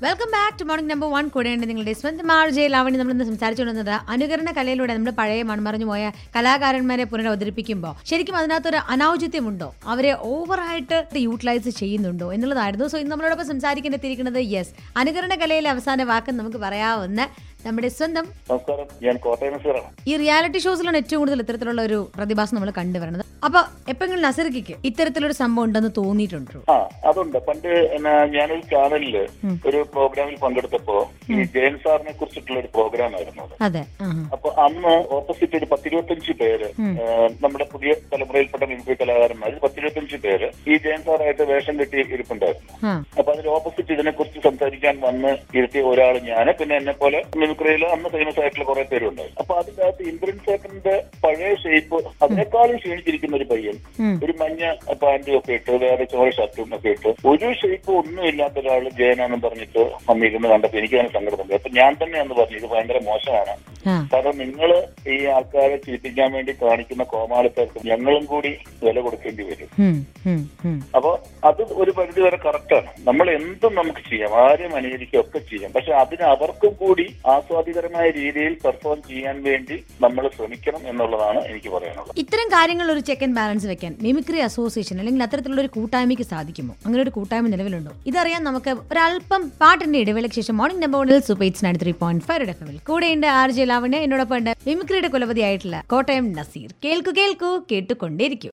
Welcome back to morning number one കൂടെയുണ്ട് നിങ്ങളുടെ സ്വന്തം ആർ ജെ ലാവണി നമ്മളിന്ന് സംസാരിച്ചുകൊണ്ടിരുന്നത് അനുകരണ കലയിലൂടെ നമ്മൾ പഴയ മൺമറഞ്ഞു പോയ കലാകാരന്മാരെ പുനരവതരിപ്പിക്കുമ്പോൾ ശരിക്കും അതിനകത്തൊരു അനൗചിത്യമുണ്ടോ അവരെ ഓവറായിട്ട് യൂട്ടിലൈസ് ചെയ്യുന്നുണ്ടോ എന്നുള്ളതായിരുന്നു സോ ഇന്ന് നമ്മളോടൊപ്പം സംസാരിക്കേണ്ടിയിരിക്കുന്നത് യെസ് അനുകരണ കലയിലെ അവസാന വാക്ക് നമുക്ക് പറയാവുന്ന നമ്മുടെ സ്വന്തം നമസ്കാരം ഞാൻ കോട്ടയം നസീറാണ് ഈ റിയാലിറ്റി ഷോസിലാണ് ഏറ്റവും കൂടുതൽ ഇത്തരത്തിലുള്ള ഒരു പ്രതിഭാസം നമ്മൾ കണ്ടുവരുന്നത് അപ്പൊ എപ്പോഴെങ്കിലും നസറിക്ക് ഇത്തരത്തിലൊരു സംഭവം ഉണ്ടെന്ന് തോന്നിയിട്ടുണ്ടോ ആ അതുണ്ട് പണ്ട് എന്നാ ഞാനൊരു ചാനലില് ഒരു പ്രോഗ്രാമിൽ പങ്കെടുത്തപ്പോ ഈ ജയൻ സാറിനെ കുറിച്ചിട്ടുള്ള ഒരു പ്രോഗ്രാം ആയിരുന്നു അത് അതെ ആഹാ. അപ്പൊ അന്ന് ഓപ്പോസിറ്റ് ഒരു പത്തിരുപത്തഞ്ച് പേര് ഏഹ്, നമ്മുടെ പുതിയ തലമുറയിൽപ്പെട്ട മിമിക്രി കലാകാരന്മാർ പത്തിരുപത്തഞ്ച് പേര് ഈ ജയൻ സാറായിട്ട് വേഷം കെട്ടി ഇരിപ്പുണ്ടായിരുന്നു ആ അപ്പൊ അതിൽ ഓപ്പോസിറ്റ് ഇതിനെ കുറിച്ച് സംസാരിക്കാൻ വന്ന് ഇരുത്തിയ ഒരാൾ ഞാന് പിന്നെ എന്നെ പോലെ മിമിക്രിയിൽ അന്ന് ഫേമസ് ആയിട്ടുള്ള കുറെ പേരുണ്ടായിരുന്നു അപ്പൊ അതിന്റെ അകത്ത് ഇന്ദ്രൻ സേട്ടന്റെ പഴയ ഷേപ്പ് അതിനേക്കാളും ക്ഷീണിച്ചിരിക്കുന്ന ഒരു പയ്യൻ ഉം. ഒരു മഞ്ഞ പാന്റും ഒക്കെ ഇട്ട് വേറെ ചോര ഷർട്ടും ഒക്കെ ഇട്ട് ഒരു ഷേപ്പ് ഒന്നും ഇല്ലാത്ത ഒരാൾ ജയനാന്നും പറഞ്ഞിട്ട് വന്നിരുന്ന് കണ്ടപ്പോ എനിക്ക് തന്നെ സങ്കടമുണ്ട് അപ്പൊ ഞാൻ തന്നെ എന്ന് പറഞ്ഞു ഇത് ഭയങ്കര മോശമാണ് ആ കാരണം നിങ്ങൾ ഈ ആൾക്കാരെ ചിരിപ്പിക്കാൻ വേണ്ടി കാണിക്കുന്ന കോമാളിത്തർക്ക് ഞങ്ങളും കൂടി വില കൊടുക്കേണ്ടി വരും ഉം, ഉം, ഉം. അപ്പൊ അത് ഒരു പരിധി വരെ കറക്റ്റാണ് നമ്മൾ എന്തും നമുക്ക് ചെയ്യാം ആരെയും അനുകരിക്കുക ഒക്കെ ചെയ്യാം പക്ഷെ അതിന് അവർക്കും കൂടി ആസ്വാദികരമായ രീതിയിൽ പെർഫോം ചെയ്യാൻ വേണ്ടി നമ്മൾ ശ്രമിക്കണം എന്നുള്ളതാണ് എനിക്ക് പറയാനുള്ളത് ഇത്തരം കാര്യങ്ങൾ ഒരു ചെക്ക് ആൻഡ് ബാലൻസ് വെക്കാൻ മിമിക്രി അസോസിയേഷൻ അല്ലെങ്കിൽ അത്തരത്തിലുള്ള ഒരു കൂട്ടായ്മയ്ക്ക് സാധിക്കുമോ അങ്ങനെ ഒരു കൂട്ടായ്മ നിലവിലുണ്ടോ ഇതറിയാൻ നമുക്ക് ഒരല്പം പാട്ടിന്റെ ഇടവേളയ്ക്ക് ശേഷം മോർണിംഗ് നമ്പർ വണ്ണിൽ super eights nine three point five എഫിൽ കൂടെയുണ്ട് ആർ ജെ ലാവണ്യ എന്നോടൊപ്പം ഉണ്ട് മിമിക്രിയുടെ കുലപതിയായിട്ടുള്ള കോട്ടയം നസീർ കേൾക്കു കേൾക്കൂ കേട്ടുകൊണ്ടേയിരിക്കും